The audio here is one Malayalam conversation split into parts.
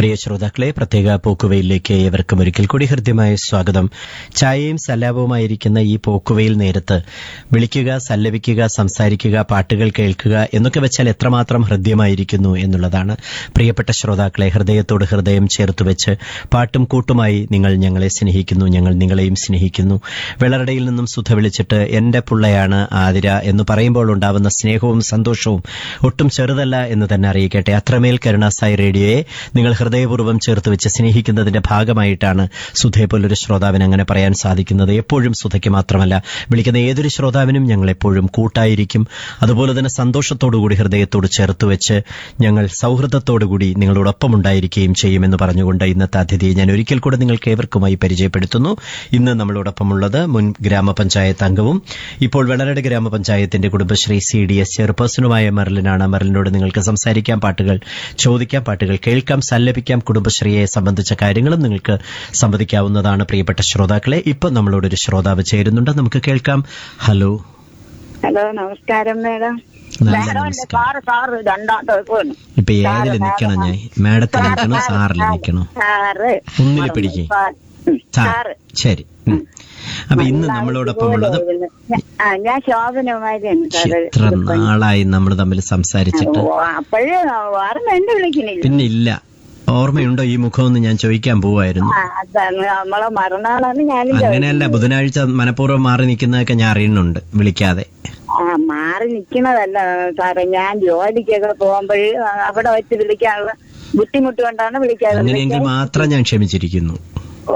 പ്രിയ ശ്രോതാക്കളെ പ്രത്യേക പോക്കുവയിലേക്ക് ഏവർക്കും ഒരിക്കൽ കൂടി ഹൃദ്യമായ സ്വാഗതം ചായയും സല്ലാപവുമായിരിക്കുന്ന ഈ പോക്കുവയിൽ നേരത്ത് വിളിക്കുക സല്ലപിക്കുക സംസാരിക്കുക പാട്ടുകൾ കേൾക്കുക എന്നൊക്കെ വെച്ചാൽ എത്രമാത്രം ഹൃദ്യമായിരിക്കുന്നു എന്നുള്ളതാണ് പ്രിയപ്പെട്ട ശ്രോതാക്കളെ ഹൃദയത്തോട് ഹൃദയം ചേർത്ത് വെച്ച് പാട്ടും കൂട്ടുമായി നിങ്ങൾ ഞങ്ങളെ സ്നേഹിക്കുന്നു ഞങ്ങൾ നിങ്ങളെയും സ്നേഹിക്കുന്നു വെള്ളറടയിൽ നിന്നും സുധ വിളിച്ചിട്ട് എന്റെ പുള്ളയാണ് ആതിര എന്ന് പറയുമ്പോൾ ഉണ്ടാവുന്ന സ്നേഹവും സന്തോഷവും ഒട്ടും ചെറുതല്ല എന്ന് തന്നെ അറിയിക്കട്ടെ അത്രമേൽ കരുണാസായി റേഡിയോയെ നിങ്ങൾ ഹൃദയപൂർവ്വം ചേർത്ത് വെച്ച് സ്നേഹിക്കുന്നതിന്റെ ഭാഗമായിട്ടാണ് സുധയെ പോലൊരു ശ്രോതാവിന് അങ്ങനെ പറയാൻ സാധിക്കുന്നത് എപ്പോഴും സുധയ്ക്ക് മാത്രമല്ല വിളിക്കുന്ന ഏതൊരു ശ്രോതാവിനും ഞങ്ങൾ എപ്പോഴും കൂട്ടായിരിക്കും അതുപോലെ തന്നെ സന്തോഷത്തോടുകൂടി ഹൃദയത്തോട് ചേർത്ത് വെച്ച് ഞങ്ങൾ സൗഹൃദത്തോടുകൂടി നിങ്ങളോടൊപ്പം ഉണ്ടായിരിക്കുകയും ചെയ്യുമെന്ന് പറഞ്ഞുകൊണ്ട് ഇന്നത്തെ അതിഥിയെ ഞാൻ ഒരിക്കൽ കൂടെ നിങ്ങൾക്ക് ഏവർക്കുമായി പരിചയപ്പെടുത്തുന്നു ഇന്ന് നമ്മളോടൊപ്പമുള്ളത് മുൻ ഗ്രാമപഞ്ചായത്ത് അംഗവും ഇപ്പോൾ വെള്ളരട് ഗ്രാമപഞ്ചായത്തിന്റെ കുടുംബശ്രീ സി ഡി എസ് ചെയർപേഴ്സണുമായ മെർലിനാണ് മെർലിനോട് നിങ്ങൾക്ക് സംസാരിക്കാം പാട്ടുകൾ ചോദിക്കാം പാട്ടുകൾ കേൾക്കാം സല്ലപിക്കാം കുടുംബശ്രീയെ സംബന്ധിച്ച കാര്യങ്ങളും നിങ്ങൾക്ക് സംവദിക്കാവുന്നതാണ് പ്രിയപ്പെട്ട ശ്രോതാക്കളെ ഇപ്പൊ നമ്മളോടൊരു ശ്രോതാവ് ചേരുന്നുണ്ട് നമുക്ക് കേൾക്കാം ഹലോ ഹലോ നമസ്കാരം മേഡം നല്ല മേഡം അല്ലേ നമസ്കാരം സാറ് സാറ് രണ്ടാമത്തെ പോണ് ഇപ്പൊ ഏതിൽ നിൽക്കണം ഞാൻ മാഡത്തിൽ നിൽക്കണോ സാറിൽ നിൽക്കണോ സാറ് ഒന്നിൽ പിടിക്കേ ഉം, സാർ സാറ് ശരി ഉം. അപ്പൊ ഇന്ന് നമ്മളോടൊപ്പം ഉള്ളത് ആ ഞാൻ ശോഭനമായിരുന്നു സാറ് എത്ര നാളായി നമ്മൾ തമ്മിൽ സംസാരിച്ചിട്ട് അപ്പോഴേ വേറെ എന്നെ വിളിക്കണില്ല പിന്നെ ഇല്ല ഓർമ്മയുണ്ടോ ഈ മുഖമെന്ന് ഞാൻ ചോദിക്കാൻ പോവായിരുന്നു ആ അതാണ് നമ്മളെ മറന്നാളാണ് ഞാനും അങ്ങനെയല്ല ബുധനാഴ്ച മനഃപൂർവ്വം മാറി നിൽക്കുന്നതൊക്കെ ഞാൻ അറിയുന്നുണ്ട് വിളിക്കാതെ ആ മാറി നിക്കണതല്ല സാറേ ഞാൻ ജോലിക്കൊക്കെ പോകുമ്പോഴേ അവിടെ വെച്ച് വിളിക്കാനുള്ള ബുദ്ധിമുട്ട് കൊണ്ടാണ് വിളിക്കാതെ അങ്ങനെയെങ്കിൽ മാത്രം ഞാൻ ക്ഷമിച്ചിരിക്കുന്നു ഓ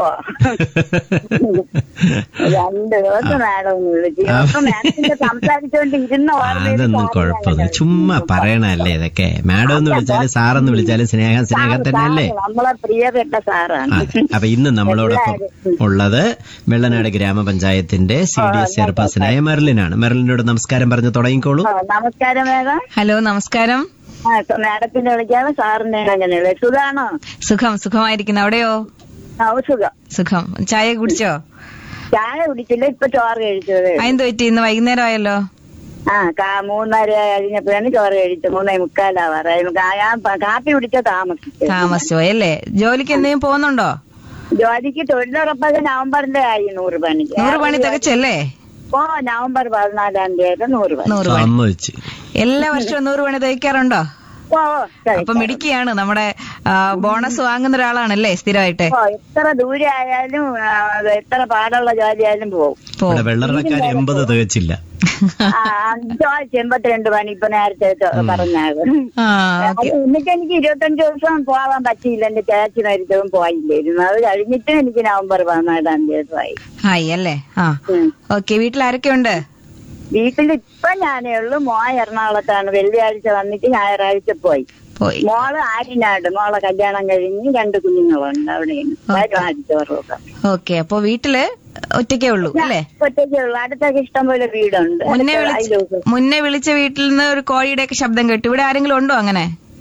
രണ്ട് ദിവസം മാഡം ഒന്ന് വിളിച്ചു അപ്പൊ മാഡത്തിന്റെ സംസാരിച്ചോണ്ട് ഇരുന്ന അതൊന്നും കുഴപ്പമൊന്നും ചുമ്മാ പറയണല്ലേ ഇതൊക്കെ മാഡം എന്ന് വിളിച്ചാലും സാറെന്ന് വിളിച്ചാലും സ്നേഹം സ്നേഹം തന്നെയല്ലേ നമ്മളെ പ്രിയപ്പെട്ട സാറാണ് അതെ അപ്പൊ ഇന്ന് നമ്മളോടൊപ്പം ഉള്ളത് വെള്ളനാട് ഗ്രാമപഞ്ചായത്തിന്റെ സി ഡി എസ് ചെയർപേഴ്സണായ മെർലിനാണ് മെർലിനോട് നമസ്കാരം പറഞ്ഞു തുടങ്ങിക്കോളൂ ആ, നമസ്കാരം മേഡം ഹലോ നമസ്കാരം ആ സ- മാഡത്തിന്റെ വിളിക്കാതെ സാറിന്റെ അങ്ങനെ സുഖാണോ സുഖം സുഖമായിരിക്കുന്നു അവിടെയോ ആ സുഖം സുഖം ചായ കുടിച്ചോ ചായ കുടിച്ചില്ല ഇപ്പൊ ചോറ് കഴിച്ചത് അതെന്ത് പറ്റി ഇന്ന് വൈകുന്നേരം ആയല്ലോ ആ കാ- മൂന്നര കഴിഞ്ഞപ്പോഴാണ് ചോറ് കഴിച്ചത് മൂന്നേ മുക്കാലാവാറായി കാ- ഞാൻ പ- കാപ്പി കുടിച്ച താമസിച്ചു താമസിച്ചോ അല്ലേ ജോലിക്ക് എന്തെങ്കിലും പോകുന്നുണ്ടോ ജോലിക്ക് തൊഴിലുറപ്പൊക്കെ നവംബറിന്റെ ആയി നൂറ് പണിക്ക് നൂറ് പണി തികച്ചല്ലേ ഓ നവംബർ പതിനാലാം തീയതി നൂറ് പണി നൂറ് പണി സമ്മതിച്ച് എല്ലാ വർഷവും നൂറ് പണി തികയ്ക്കാറുണ്ടോ ഓ ഓ, ശരി. അപ്പൊ മിടുക്കിയാണ് നമ്മുടെ ആ, ബോണസ് വാങ്ങുന്ന ഒരാളാണല്ലേ സ്ഥിരമായിട്ട് ഓ എത്ര ദൂരെ ആയാലും ആ, എത്ര പാടുള്ള ജോലി ആയാലും പോകും പോ ഇവിടെ വെള്ളറക്കാർ എൺപത് തികച്ചില്ല ആ, ചോദിച്ചു എൺപത്തിരണ്ട് പണി ഇപ്പൊ നേരത്തെ ചോ- പറഞ്ഞത് ആ അത് എന്നിട്ട് എനിക്ക് ഇരുപത്തഞ്ച് ദിവസം പോവാൻ പറ്റിയില്ല എന്റെ ചേച്ചി മരിച്ചതും പോയില്ലായിരുന്നു അത് കഴിഞ്ഞിട്ട് എനിക്ക് നവംബർ പതിനാലാം തീയതി ഹായ് അല്ലേ ആ ഓക്കെ വീട്ടിൽ ആരൊക്കെ ഉണ്ട് വീട്ടിൽ ഇപ്പൊ ഞാനേ ഉള്ളൂ മോൻ എറണാകുളത്താണ് വെള്ളിയാഴ്ച വന്നിട്ട് ഞായറാഴ്ച പോയി പോയി മോള് ആര്യനാട് മോളെ കല്യാണം കഴിഞ്ഞ് രണ്ട് കുഞ്ഞുങ്ങളുണ്ട് അവിടെയാണ് വരും ആദ്യത്തോറൊക്കെ ഓക്കെ അപ്പൊ വീട്ടില് ഒറ്റയ്ക്കേ ഉള്ളൂ അല്ലേ ഒറ്റയ്ക്കേ ഉള്ളൂ അടുത്തൊക്കെ ഇഷ്ടം പോലെ വീടുണ്ട് മുന്നേ അടുത്ത വിളിച്ച അയൽവക്കം. മുന്നേ വിളിച്ച വീട്ടിൽ നിന്ന് ഒരു കോഴിയുടെ ഒക്കെ ശബ്ദം കേട്ടു ഇവിടെ ആരെങ്കിലും ഉണ്ടോ അങ്ങനെ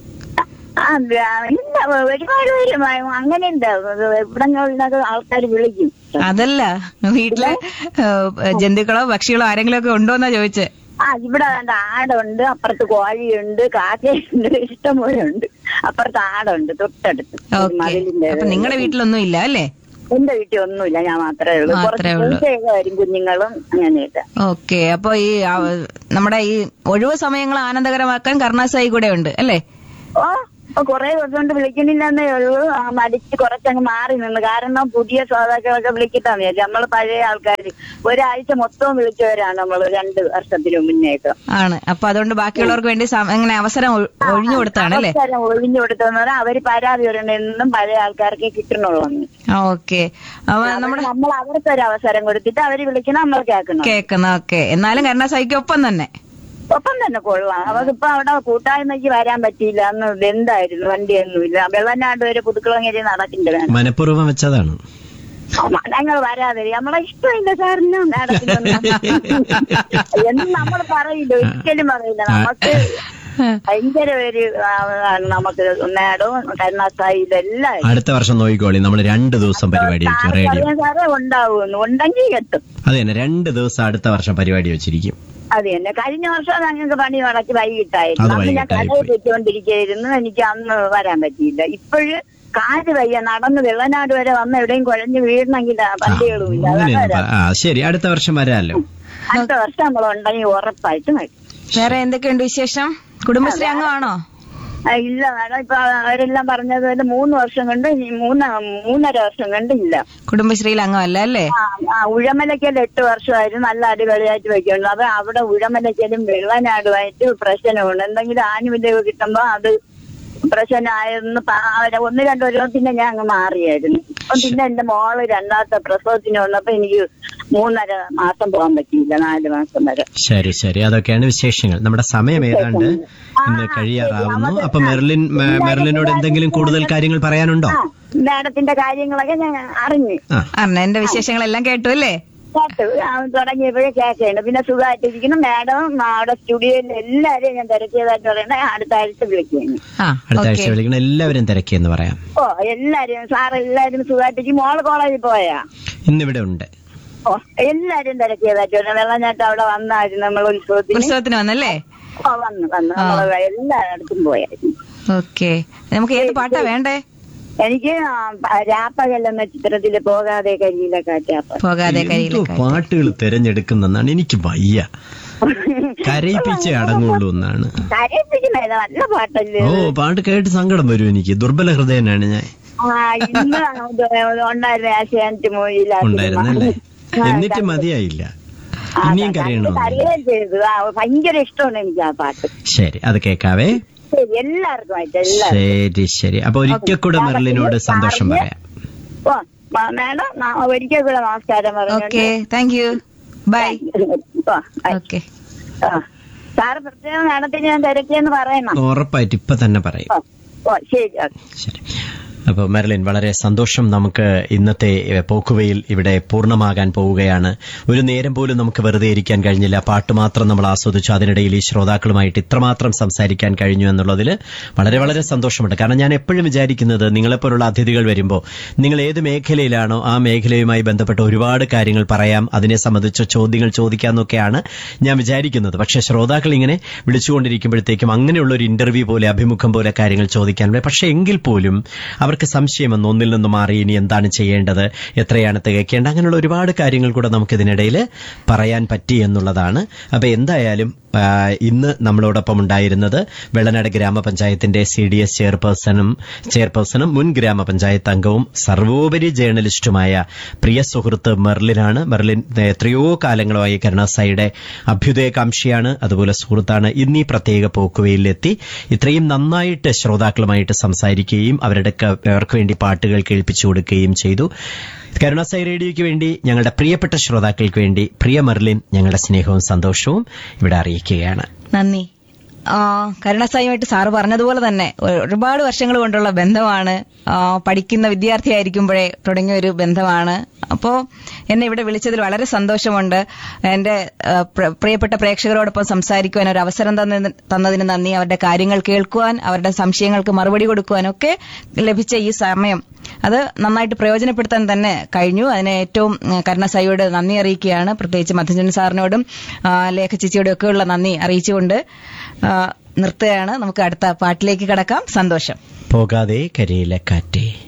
ആ വ്യ- ഇല്ല ഒരുപാട് പേര് മ- അങ്ങനെ ഉണ്ട് ഇവിടങ്ങളിലൊക്കെ ആൾക്കാർ വിളിക്കും അതല്ല വീട്ടില് ഏഹ്, ജന്തുക്കളോ പക്ഷികളോ ആരെങ്കിലും ഒക്കെ ഉണ്ടോന്നാ ചോദിച്ചേ ആ ഇവിടെ വേണ്ട ആടുണ്ട് അപ്പുറത്ത് കോഴിയുണ്ട് കാക്കയുണ്ട് ഇഷ്ടം പോലെ ഉണ്ട് അപ്പുറത്ത് ആടുണ്ട് തൊട്ടടുത്ത് ഒരു ഓക്കെ മതിലിന്റെ അപ്പൊ നിങ്ങളുടെ വീട്ടിലൊന്നും ഇല്ല അല്ലേ എന്റെ വീട്ടിൽ ഒന്നുമില്ല ഞാൻ മാത്രമേ ഉള്ളൂ കുറച്ച് മാത്രമേ ഉള്ളൂ. പൂച്ചയൊക്കെ വരും കുഞ്ഞുങ്ങളും അങ്ങനെയൊക്കെ ഓക്കെ അപ്പൊ ഈ ആ, നമ്മുടെ ഈ ഒഴിവ് സമയങ്ങൾ ആനന്ദകരമാക്കാൻ കർണാസായി കൂടെ ഉണ്ട് അല്ലേ ഓ ഇപ്പൊ കുറെ ദിവസം കൊണ്ട് വിളിക്കണില്ലെന്നേ ഉള്ളൂ ആ മടിച്ച് കുറച്ചങ്ങ് മാറി നിന്ന് കാരണം പുതിയ ശ്രോതാക്കളൊക്കെ വിളിക്കിട്ടാന്ന് വിചാരിച്ചു നമ്മള് പഴയ ആൾക്കാർ ഒരാഴ്ച മൊത്തവും വിളിച്ചവരാണ് നമ്മൾ രണ്ട് വർഷത്തിന് മുന്നേക്ക് ആണ് അപ്പൊ അതുകൊണ്ട് ബാക്കിയുള്ളവർക്ക് വേണ്ടി സം- അങ്ങനെ അവസരം ഒഴി- ഒഴിഞ്ഞു കൊടുത്താണ് അല്ലേ അവസരം ഒഴിഞ്ഞു കൊടുത്തെന്ന് പറഞ്ഞാൽ അവര് പരാതി വരണമെന്നും പഴയ ആൾക്കാർക്ക് കിട്ടണുള്ളൂ ആ ഓക്കെ അപ്പൊ നമ്മുടെ നമ്മൾ അവർക്ക് ഒരു അവസരം കൊടുത്തിട്ട് അവര് വിളിക്കണം നമ്മൾ കേൾക്കണം കേക്കുന്ന ഓക്കെ എന്നാലും കരുണാസായിക്ക് ഒപ്പം തന്നെ ഒപ്പം തന്നെ കൊള്ളാം അവർക്കിപ്പോ അവിടെ കൂട്ടായ്മയ്ക്ക് വരാൻ പറ്റിയില്ല അന്ന് എന്തായിരുന്നു വണ്ടിയൊന്നുമില്ല വെള്ളനാട് വരെ പുതുക്കുളങ്ങേരി നടക്കില്ല വേണം മനഃപൂർവ്വം വെച്ചതാണ് ഞങ്ങൾ വരാതെ നമ്മളെ ഇഷ്ടമില്ല സാറിന് മാഡത്തിനൊന്നും എന്ന് നമ്മൾ പറയില്ല ഒരിക്കലും പറയില്ല നമുക്ക് ഭയങ്കര ഒരു ആ, ആണ് നമുക്ക് മാഡവും കരുണാസായി ഇതെല്ലാം അടുത്ത വർഷം നോക്കിക്കോളി നമ്മൾ രണ്ട് ദിവസം പരിപാടി വെക്കും റേഡിയോ പറയാൻ സാറേ ഉണ്ടാവുമെന്ന് ഉണ്ടെങ്കിൽ കിട്ടും അത് തന്നെ രണ്ട് ദിവസം അടുത്ത വർഷം പരിപാടി വെച്ചിരിക്കും അത് തന്നെ കഴിഞ്ഞ വർഷം ഞങ്ങൾക്ക് പണി നടക്കി അത് വൈകിട്ടായിരുന്നു അന്ന് ഞാൻ വൈകിട്ടായി കടയിൽ വെച്ചുകൊണ്ടിരിക്കുകയായിരുന്നു എനിക്ക് അന്ന് വരാൻ പറ്റിയില്ല ഇപ്പോഴ് കാല് വയ്യ നടന്ന് വെള്ളനാട് വരെ വന്ന് എവിടെയും കുഴഞ്ഞ് വീഴണമെങ്കിൽ ആ, വണ്ടികളും ഇല്ല അങ്ങനെയൊന്നും അതാണ് പറ- ആ ശരി അടുത്ത വർഷം വരാമല്ലോ അടുത്ത വർഷം നമ്മൾ ഉണ്ടെങ്കിൽ ഉറപ്പായിട്ട് വരും വേറെ എന്തൊക്കെയുണ്ട് വിശേഷം കുടുംബശ്രീ അംഗമാണോ ആ, ഇല്ല മാഡം ഇപ്പൊ അവരെല്ലാം പറഞ്ഞതുപോലെ മൂന്ന് വർഷം കൊണ്ട് ഈ മൂന്ന മൂന്നര വർഷം കൊണ്ട് ഇല്ല കുടുംബശ്രീയിൽ അംഗമല്ല അല്ലേ ആ, ആ ഉഴമലക്കൽ എട്ട് വർഷമായിരുന്നു നല്ല അടിപൊളിയായിട്ട് വെക്കുന്നുണ്ട് അത് അവിടെ ഉഴമലക്കലും വെള്ളനാടുമായിട്ട് പ്രശ്നമുണ്ട് എന്തെങ്കിലും ആനുകൂല്യം കിട്ടുമ്പോ അത് പ്രശ്നമായെന്ന് പ- അവരെ ഒന്ന് രണ്ടു വരും പിന്നെ ഞാൻ അങ്ങ് മാറിയായിരുന്നു ഇപ്പൊ പിന്നെ എന്റെ മോള് രണ്ടാമത്തെ പ്രസവത്തിന് വന്നപ്പോ എനിക്ക് മൂന്നര മാസം പോകാൻ പറ്റിയില്ല നാല് മാസം വരെ ശരി ശരി അതൊക്കെയാണ് വിശേഷങ്ങൾ നമ്മുടെ സമയം ഏതാണ്ട് ഇന്ന് കഴിയാറാവുന്നു അപ്പൊ മെർലിൻ മെ- മെർലിനോട് എന്തെങ്കിലും കൂടുതൽ കാര്യങ്ങൾ പറയാനുണ്ടോ ആ മാഡത്തിന്റെ കാര്യങ്ങളൊക്കെ ഞാൻ അറിഞ്ഞു ആ അർണ എന്റെ വിശേഷങ്ങളെല്ലാം കേട്ടു അല്ലേ കേട്ടു ആ, തുടങ്ങിയപ്പോഴേ കേൾക്കുന്നുണ്ട് പിന്നെ സുഖമായിട്ടിരിക്കുന്നു മാഡം അവിടെ സ്റ്റുഡിയോയിൽ എല്ലാരെയും ഞാൻ തിരക്കിയതായിട്ട് പറയണേ അടുത്ത ആഴ്ച വിളിക്കുന്നു ആ അടുത്ത ആഴ്ച ഓക്കെ വിളിക്കണം എല്ലാവരും തിരക്കിയെന്ന് പറയാം ഓ എല്ലാരും സാർ എല്ലാരും സുഖമായിട്ടിരിക്കും മോള് കോളേജിൽ പോയാ ഇന്നിവിടെ ഉണ്ട് ഓ എല്ലാരും തിരക്കിയതായിട്ട് പറഞ്ഞു വെള്ളഞ്ഞാട്ടം അവിടെ വന്നായിരുന്നു നമ്മൾ ഉത്സവത്തിന് ഉത്സവത്തിന് വന്നല്ലേ ഓ വന്നു വന്നു നമ്മള് എല്ലായിടത്തും പോയായിരുന്നു ഓക്കെ നമുക്ക് ഏത് പാട്ടാ വേണ്ടേ എനിക്ക് ആ, രാപ്പകൽ എന്ന ചിത്രത്തില് പോകാതെ കരിയിലെ കാറ്റാപ്പ പോകാതെ എന്തോ കയ്യിലേക്ക് പാട്ടുകൾ തിരഞ്ഞെടുക്കുന്നെന്നാണ് എനിക്ക് വയ്യ കരയിപ്പിച്ചേ അടങ്ങുള്ളൂ എന്നാണ് കരയിപ്പിക്കുന്ന നല്ല പാട്ടല്ലേ ഓ പാട്ട് കേട്ട് സങ്കടം വരും എനിക്ക് ദുർബല ഹൃദയനാണ് ഞാൻ ആ ഇന്ന് ഉണ്ടായിരുന്ന ആശയാനിറ്റ് ഉണ്ടായിരുന്നല്ലേ മൂവിയിലായിരുന്നു എന്നിട്ട് മതിയായില്ല ഇനിയും കരയണോ കരയുകയും ചെയ്തു ആ ഭയങ്കര ഇഷ്ടമാണ് എനിക്ക് ആ പാട്ട് ശരി അത് കേക്കാവേ ശരി എല്ലാവർക്കും ആയിട്ട് എല്ലാവർക്കും ശരി ശരി അപ്പൊ ഒരിക്കൽ കൂടെ മെർലിനോട് സന്തോഷം പറയാം ഓ മ- മാഡം ന- ഒരിക്കൽ കൂടെ നമസ്കാരം പറഞ്ഞു ഓക്കെ താങ്ക് യു ബൈ ഓ, ആയി. ഓക്കെ ആ. സാറ് പ്രത്യേകം മാഡത്തിന് ഞാൻ തിരക്കിയെന്ന് പറയണം ഉറപ്പായിട്ട് ഇപ്പൊ തന്നെ പറയും ഓ ഓ ശരി ഓക്കെ ശരി അപ്പോൾ മെർലിൻ വളരെ സന്തോഷം നമുക്ക് ഇന്നത്തെ എ, പോക്കുവയിൽ ഇവിടെ പൂർണ്ണമാകാൻ പോവുകയാണ് ഒരു നേരം പോലും നമുക്ക് വെറുതെ ഇരിക്കാൻ കഴിഞ്ഞില്ല പാട്ട് മാത്രം നമ്മൾ ആസ്വദിച്ചു അതിനിടയിൽ ഈ ശ്രോതാക്കളുമായിട്ട് ഇത്രമാത്രം സംസാരിക്കാൻ കഴിഞ്ഞു എന്നുള്ളതിൽ വളരെ വളരെ സന്തോഷമുണ്ട് കാരണം ഞാൻ എപ്പോഴും വിചാരിക്കുന്നത് നിങ്ങളെപ്പോലുള്ള അതിഥികൾ വരുമ്പോൾ നിങ്ങൾ ഏത് മേഖലയിലാണോ ആ മേഖലയുമായി ബന്ധപ്പെട്ട ഒരുപാട് കാര്യങ്ങൾ പറയാം അതിനെ സംബന്ധിച്ച ചോദ്യങ്ങൾ ചോദിക്കാമെന്നൊക്കെയാണ് ഞാൻ വിചാരിക്കുന്നത് പക്ഷേ ശ്രോതാക്കൾ ഇങ്ങനെ വിളിച്ചുകൊണ്ടിരിക്കുമ്പോഴത്തേക്കും അങ്ങനെയുള്ള ഒരു ഇന്റർവ്യൂ പോലെ അഭിമുഖം പോലെ കാര്യങ്ങൾ ചോദിക്കാൻ പക്ഷേ എങ്കിൽ പോലും അവർക്ക് സംശയം വന്നു ഒന്നിൽ നിന്ന് മാറി ഇനി എന്താണ് ചെയ്യേണ്ടത് എത്രയാണ് തികയ്ക്കേണ്ടത് അങ്ങനെയുള്ള ഒരുപാട് കാര്യങ്ങൾ കൂടെ നമുക്ക് ഇതിനിടയിൽ പറയാൻ പറ്റി എന്നുള്ളതാണ് അപ്പൊ എന്തായാലും ആ, ഇന്ന് നമ്മളോടൊപ്പം ഉണ്ടായിരുന്നത് വെള്ളനാട് ഗ്രാമപഞ്ചായത്തിന്റെ സി ഡി എസ് ചെയർപേഴ്സണും ചെയർപേഴ്സണും മുൻ ഗ്രാമപഞ്ചായത്ത് അംഗവും സർവോപരി ജേർണലിസ്റ്റുമായ പ്രിയ സുഹൃത്ത് മെർലിനാണ് മെർലിൻ എത്രയോ കാലങ്ങളായി കരുണാസായിയുടെ അഭ്യുദയകാംക്ഷിയാണ് അതുപോലെ സുഹൃത്താണ് ഇന്ന് ഈ പ്രത്യേക പോക്കുവയിലെത്തി ഇത്രയും നന്നായിട്ട് ശ്രോതാക്കളുമായിട്ട് സംസാരിക്കുകയും അവരുടെ ക- അവർക്ക് വേണ്ടി പാട്ടുകൾ കേൾപ്പിച്ചു കൊടുക്കുകയും ചെയ്തു കരുണാസായി റേഡിയോയ്ക്ക് വേണ്ടി ഞങ്ങളുടെ പ്രിയപ്പെട്ട ശ്രോതാക്കൾക്ക് വേണ്ടി പ്രിയ മെർലിൻ ഞങ്ങളുടെ സ്നേഹവും സന്തോഷവും ഇവിടെ അറിയിക്കുകയാണ് നന്ദി ആ, കരുണസായുമായിട്ട് സാറ് പറഞ്ഞതുപോലെ തന്നെ ഒ- ഒരുപാട് വർഷങ്ങൾ കൊണ്ടുള്ള ബന്ധമാണ് ആ, പഠിക്കുന്ന വിദ്യാർത്ഥിയായിരിക്കുമ്പോഴേ തുടങ്ങിയ ഒരു ബന്ധമാണ് അപ്പോ എന്നെ ഇവിടെ വിളിച്ചതിൽ വളരെ സന്തോഷമുണ്ട് എന്റെ ആ, പ്ര- പ്രിയപ്പെട്ട പ്രേക്ഷകരോടൊപ്പം സംസാരിക്കുവാൻ ഒരു അവസരം തന്നതിന് തന്നതിന് നന്ദി അവരുടെ കാര്യങ്ങൾ കേൾക്കുവാൻ അവരുടെ സംശയങ്ങൾക്ക് മറുപടി കൊടുക്കുവാൻ ഒക്കെ ലഭിച്ച ഈ സമയം അത് നന്നായിട്ട് പ്രയോജനപ്പെടുത്താൻ തന്നെ കഴിഞ്ഞു അതിന് ഏറ്റവും ഉം, കരുണസായിയോട് നന്ദി അറിയിക്കുകയാണ് പ്രത്യേകിച്ച് മധുജൻ സാറിനോടും ആ, ലേഖ ചേച്ചിയോടും ഒക്കെയുള്ള നന്ദി അറിയിച്ചുകൊണ്ട് ആ, നിർത്തുകയാണ് നമുക്ക് അടുത്ത പാട്ടിലേക്ക് കടക്കാം സന്തോഷം പോകാതെ കരയിലെ കാറ്റേ